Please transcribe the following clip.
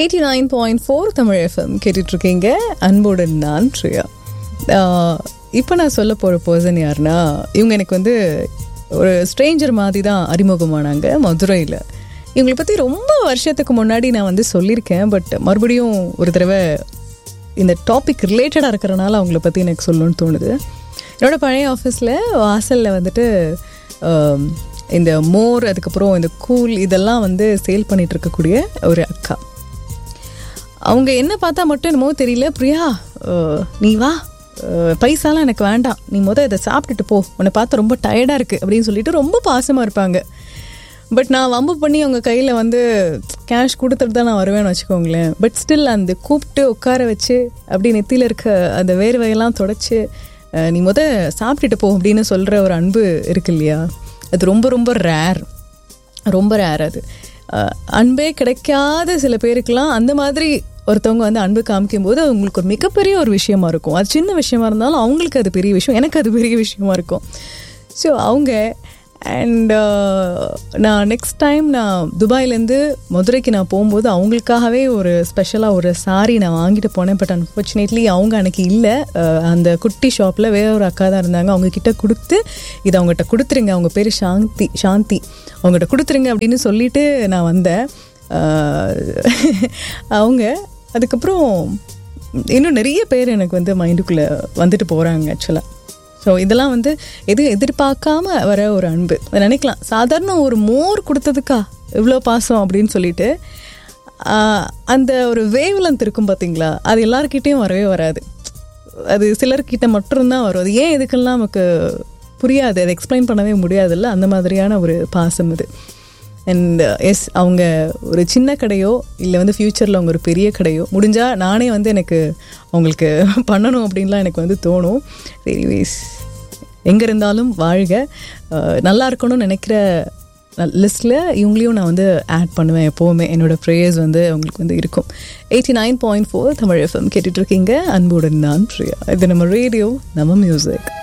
eighty nine point four Tamil FM கேட்டுட்ருக்கீங்க அன்புடன் நான் ப்ரியா இப்போ நான் சொல்ல போகிற பர்சன் யாருன்னா இவங்க எனக்கு வந்து ஒரு ஸ்ட்ரேஞ்சர் மாதிரி தான் அறிமுகமானாங்க மதுரையில் இவங்களை பற்றி ரொம்ப வருஷத்துக்கு முன்னாடி நான் வந்து சொல்லியிருக்கேன் பட் மறுபடியும் ஒரு தடவை இந்த டாபிக் ரிலேட்டடாக இருக்கிறனால அவங்கள பற்றி எனக்கு சொல்லணும்னு தோணுது என்னோட பழைய ஆஃபீஸில் வாசலில் வந்துட்டு ஆம், இந்த மோர் அதுக்கப்புறம் இந்த கூல் இதெல்லாம் வந்து சேல் பண்ணிட்டு இருக்கக்கூடிய ஒரு அக்கா அவங்க என்ன பார்த்தா மட்டும் என்னமோ தெரியல பிரியா அஹ், நீ வா அஹ், பைசாலாம் எனக்கு வேண்டாம் நீ முத இதை சாப்பிட்டுட்டு போ உன்னை பார்த்தா ரொம்ப டயர்டாக இருக்குது அப்படின்னு சொல்லிட்டு ரொம்ப பாசமாக இருப்பாங்க பட் நான் வம்பு பண்ணி அவங்க கையில் வந்து கேஷ் கொடுத்துட்டு தான் நான் வருவேன்னு வச்சுக்கோங்களேன் பட் ஸ்டில் அந்த கூப்பிட்டு உட்கார வச்சு அப்படி நெத்தியில் இருக்க அந்த வேர்வையெல்லாம் தொடச்சி அஹ், நீ முத சாப்பிட்டுட்டு போ அப்படின்னு சொல்கிற ஒரு அன்பு இருக்கு இல்லையா அது ரொம்ப ரொம்ப ரேர் ரொம்ப ரேர் அது அஹ், அன்பே கிடைக்காத சில பேருக்கெல்லாம் அந்த மாதிரி ஒருத்தவங்க வந்து அன்பு காமிக்கும் போது அவங்களுக்கு ஒரு மிகப்பெரிய ஒரு விஷயமா இருக்கும் அது சின்ன விஷயமா இருந்தாலும் அவங்களுக்கு அது பெரிய விஷயம் எனக்கு அது பெரிய விஷயமா இருக்கும் ஸோ அவங்க அண்ட் நான் நெக்ஸ்ட் டைம் நான் துபாயிலேருந்து மதுரைக்கு நான் போகும்போது அவங்களுக்காகவே ஒரு ஸ்பெஷலாக ஒரு சாரி நான் வாங்கிட்டு போனேன் பட் அன்ஃபார்ச்சுனேட்லி அவங்க அன்னைக்கு இல்லை அந்த குட்டி ஷாப்பில் வேற ஒரு அக்கா தான் இருந்தாங்க அவங்க கிட்ட கொடுத்து இதை அவங்ககிட்ட கொடுத்துருங்க அவங்க பேர் சாந்தி சாந்தி அவங்ககிட்ட கொடுத்துருங்க அப்படின்னு சொல்லிட்டு நான் வந்தேன் அஹ், அவங்க அதுக்கப்புறம் இன்னும் நிறைய பேர் எனக்கு வந்து மைண்டுக்குள்ளே வந்துட்டு போகிறாங்க ஆக்சுவலாக ஸோ இதெல்லாம் வந்து எது எதிர்பார்க்காம வர ஒரு அன்பு அதை நினைக்கலாம் சாதாரண ஒரு மோர் கொடுத்ததுக்கா இவ்வளோ பாசம் அப்படின்னு சொல்லிட்டு ஆஹ், அந்த ஒரு வேவ்லந்த் இருக்கும் பார்த்தீங்களா அது எல்லாருக்கிட்டேயும் வரவே வராது அது சிலர்கிட்ட மட்டும்தான் வரும் அது ஏன் இதுக்கெல்லாம் நமக்கு புரியாது அதை எக்ஸ்பிளைன் பண்ணவே முடியாதுல்ல அந்த மாதிரியான ஒரு பாசம் இது அண்ட் எஸ் அவங்க ஒரு சின்ன கடையோ இல்லை வந்து ஃப்யூச்சரில் அவங்க ஒரு பெரிய கடையோ முடிஞ்சால் நானே வந்து எனக்கு அவங்களுக்கு பண்ணணும் அப்படின்லாம் எனக்கு வந்து தோணும் எனிவேஸ் எங்கே இருந்தாலும் வாழ்க அஹ், நல்லா இருக்கணும்னு நினைக்கிற லிஸ்ட்டில் இவங்களையும் நான் வந்து ஆட் பண்ணுவேன் எப்போவுமே என்னோட ப்ரேயர்ஸ் வந்து அவங்களுக்கு வந்து இருக்கும் eighty nine point four Tamil FM கேட்டுட்ருக்கீங்க அன்புடன் நான் பிரியா இது நம்ம ரேடியோ நம்ம மியூசிக்